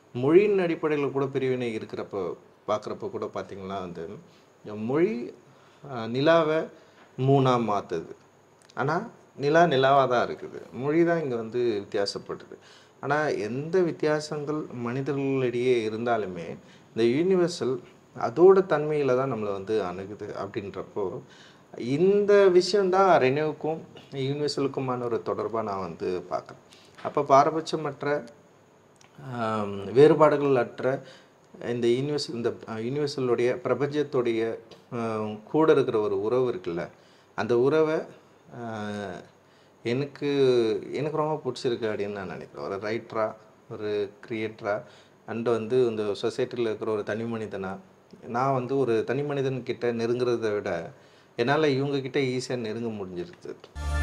மொழியின் அடிப்படையில் கூட பிரிவினை இருக்கிறப்போ பார்க்குறப்ப கூட பார்த்தீங்கன்னா வந்து இந்த மொழி ஆஹ், நிலாவை மூணாக மாற்றுது ஆனால் நிலா நிலாவாக தான் இருக்குது மொழி தான் இங்கே வந்து வித்தியாசப்படுது ஆனால் எந்த வித்தியாசங்கள் மனிதர்களிடையே இருந்தாலுமே இந்த யூனிவர்சல் அதோட தன்மையில் தான் நம்மளை வந்து அணுகுது அப்படின்றப்போ இந்த விஷயந்தான் ரெனியூக்கும் யூனிவர்சலுக்குமான ஒரு தொடர்பாக நான் வந்து பார்க்குறேன் அப்போ பாரபட்சமற்ற ஆம், வேறுபாடுகள் அற்ற இந்த யூனிவர்ஸ் இந்த யூனிவர்சலுடைய பிரபஞ்சத்துடைய ஆம், கூட இருக்கிற ஒரு உறவு இருக்குல்ல அந்த உறவை ஆ, எனக்கு எனக்கு ரொம்ப பிடிச்சிருக்கு அப்படின்னு நான் நினைக்கிறேன் ஒரு ரைட்டராக ஒரு கிரியேட்டராக அண்ட் வந்து இந்த சொசைட்டியில் இருக்கிற ஒரு தனி மனிதனா நான் வந்து ஒரு தனி மனிதன் கிட்ட நெருங்குறதை விட என்னால் இவங்க கிட்ட ஈஸியாக நெருங்க முடிஞ்சிருது